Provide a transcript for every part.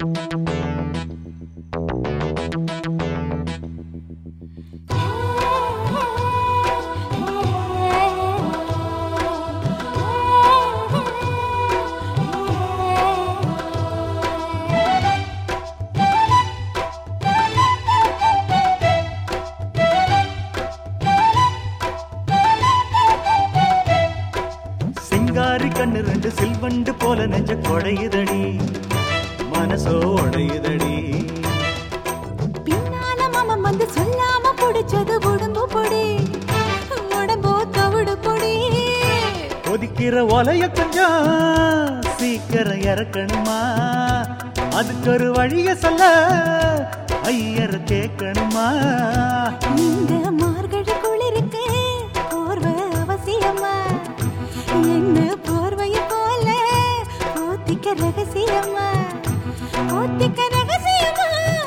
சிங்காரி கண்ணு ரெண்டு சில்வண்டு போல நெஞ்ச கொடையுதடி மனசோ உடையுதடி பின்னால மாமன் வந்து சொல்லாம புடிச்சது உடம்பு பொடி உடம்போ தவிடு பொடி கொதிக்கிற ஒலைய கொஞ்சம் சீக்கிரம் இறக்கணுமா அதுக்கு ஒரு வழிய சொல்ல ஐயர் கேட்கணுமா இந்த மார்கழி குளிருக்கு போர்வை அவசியமா என்ன போர்வைய போல போத்திக்க ரகசியமா போத்திக்க ரகசியமா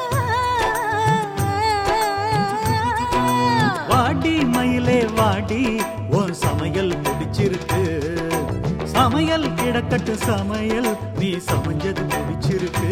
வாடி மயிலே வாடி உன் சமையல் பிடிச்சிருக்கு சமையல் கிடக்கட்டு சமையல் நீ சமைஞ்சது பிடிச்சிருக்கு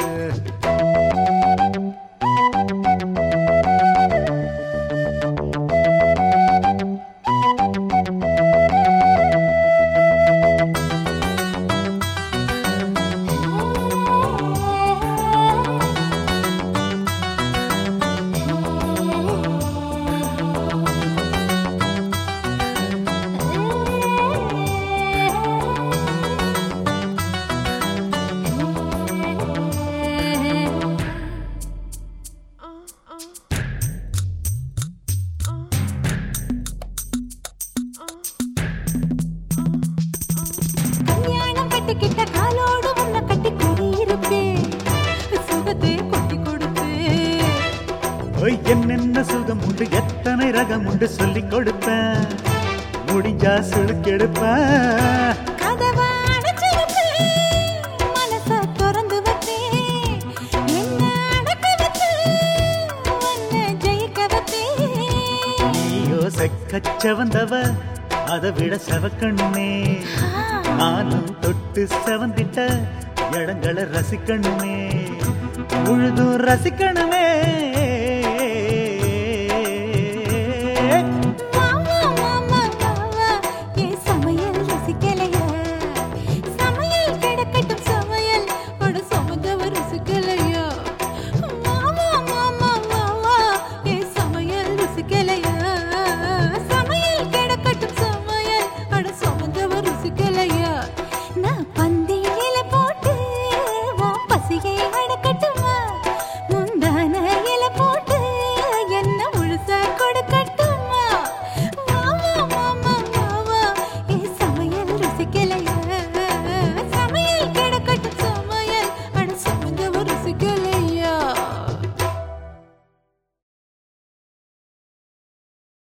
கல்யாணம் கட்டிக்கிட்ட காலோடு உன்னை கட்டி குடியிருப்பேன் சுகத்தை கொட்டி கொடுப்பேன் ஓய், என்னென்ன சுகம் உண்டு எத்தனை ரகம் உண்டு சொல்லிக் கொடுப்பேன் முடிஞ்சா சுழுக்கெடுப்பேன் கதவை அடைச்சிருப்பேன், மனச திறந்து வைப்பேன். என்ன அடக்க வச்சு, உன்னை ஜெயிக்க வைப்பேன். நீயோ செக்கச்ச வந்தவ அதை விட செவக்கண்ணுமே ஆ, நானும் தொட்டு செவந்திட்ட இடங்களை ரசிக்கணுமே முழுதும் ரசிக்கணுமே